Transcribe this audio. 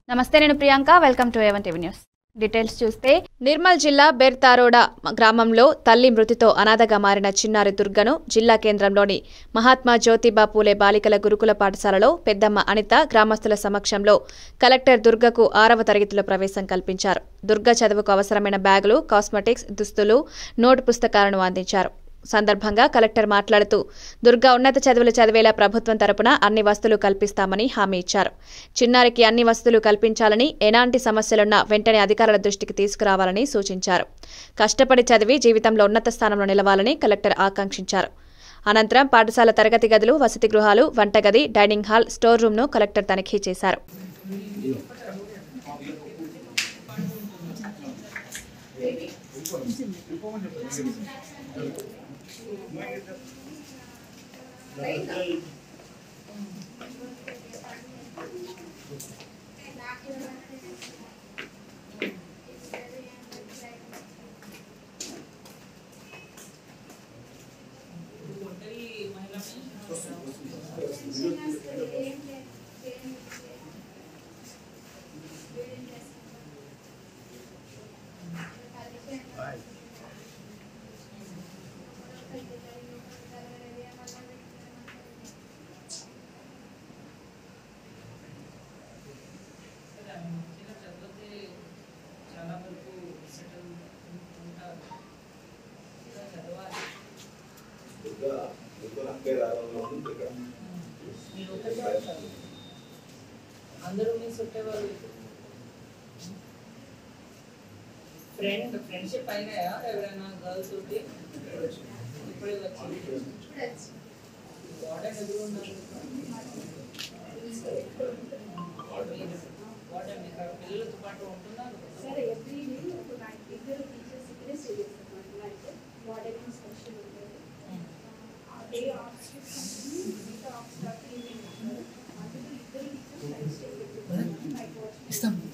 నమస్తే నేను Priyanka welcome to A one TV news details చూస్తే నిర్మల్ జిల్లా బెర్తారోడా గ్రామంలో తల్లి మృతితో అనాథగా మారిన చిన్నారి దుర్గను జిల్లా కేంద్రంలోని మహాత్మా జ్యోతిబా పూలే బాలికల గురుకుల పాఠశాలలో పెద్దమ్మ అనిత గ్రామస్తుల సమక్షంలో కలెక్టర్ దుర్గకు ఆరవ తరగతిలో ప్రవేశం కల్పించారు దుర్గ చదువుకు అవసరమైన బ్యాగులు కాస్మెటిక్స్ దుస్తులు నోటు పుస్తకాలను అందించారు సందర్భంగా కలెక్టర్ మాట్లాడుతూ దుర్గా ఉన్నత చదువులు చదివేలా ప్రభుత్వం తరపున అన్ని వస్తువులు కల్పిస్తామని హామీ ఇచ్చారు చిన్నారికి అన్ని వస్తువులు కల్పించాలని ఎలాంటి సమస్యలున్నా వెంటనే అధికారుల దృష్టికి తీసుకురావాలని సూచించారు కష్టపడి చదివి జీవితంలో ఉన్నత స్థానంలో నిలవాలని కలెక్టర్ ఆకాంక్షించారు అనంతరం పాఠశాల తరగతి గదులు వసతి గృహాలు వంటగది డైనింగ్ హాల్ స్టోర్ రూమ్ను కలెక్టర్ తనిఖీ చేశారు మంచిగా చదివితే చాలా వరకు సెటిల్ ఉంటారు ఇంకా చదవాలి ఇంకా ఇంకా అక్కే రావాలని ఉంది ఇక్కడ మీరు ఒకటి చదువుతారు అందరూ మీ చుట్టేవాళ్ళు ఫ్రెండ్ ఫ్రెండ్షిప్ అయినాయా ఎవరైనా గర్ల్స్ తోటి ఇప్పుడే వచ్చింది వార్డెన్ ఎదురు ఉన్నారు వార్డెన్ ఇక్కడ పిల్లలతో పాటు ఉంటున్నారు కదా? సరే ఎవ్రీ డే ఒక నైట్ ఇద్దరు టీచర్స్ ఇక్కడే స్టే చేస్తారు నైట్ వార్డెన్ స్పెషల్ ఉంటుంది ఆ డే ఆఫ్ షిఫ్ట్ ఉంటుంది మిగతా ఆఫ్ స్టాఫ్ ఈవినింగ్ ఉంటుంది అందులో ఇద్దరు టీచర్స్ నైట్ స్టే చేస్తారు నైట్ వాచ్